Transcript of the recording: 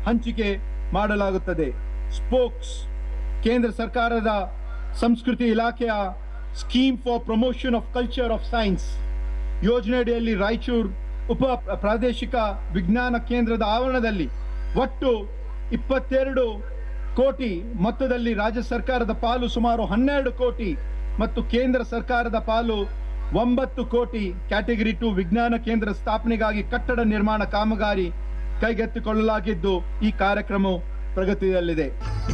ಹಂಚಿಕೆ ಮಾಡಲಾಗುತ್ತದೆ ಸ್ಪೋಕ್ಸ್ ಕೇಂದ್ರ ಸರ್ಕಾರದ ಸಂಸ್ಕೃತಿ ಇಲಾಖೆಯ scheme for promotion of culture of science ಯೋಜನೆಯಡಿಯಲ್ಲಿ ರಾಯಚೂರು ಉಪ ಪ್ರಾದೇಶಿಕ ವಿಜ್ಞಾನ ಕೇಂದ್ರದ ಆವರಣದಲ್ಲಿ ಒಟ್ಟು ಇಪ್ಪತ್ತೆರಡು ಕೋಟಿ ಮೊತ್ತದಲ್ಲಿ ರಾಜ್ಯ ಸರ್ಕಾರದ ಪಾಲು ಸುಮಾರು ಹನ್ನೆರಡು ಕೋಟಿ ಮತ್ತು ಕೇಂದ್ರ ಸರ್ಕಾರದ ಪಾಲು ಒಂಬತ್ತು ಕೋಟಿ ಕ್ಯಾಟಗರಿ ಟು ವಿಜ್ಞಾನ ಕೇಂದ್ರ ಸ್ಥಾಪನೆಗಾಗಿ ಕಟ್ಟಡ ನಿರ್ಮಾಣ ಕಾಮಗಾರಿ ಕೈಗೆತ್ತಿಕೊಳ್ಳಲಾಗಿದ್ದು ಈ ಕಾರ್ಯಕ್ರಮವು ಪ್ರಗತಿಯಲ್ಲಿದೆ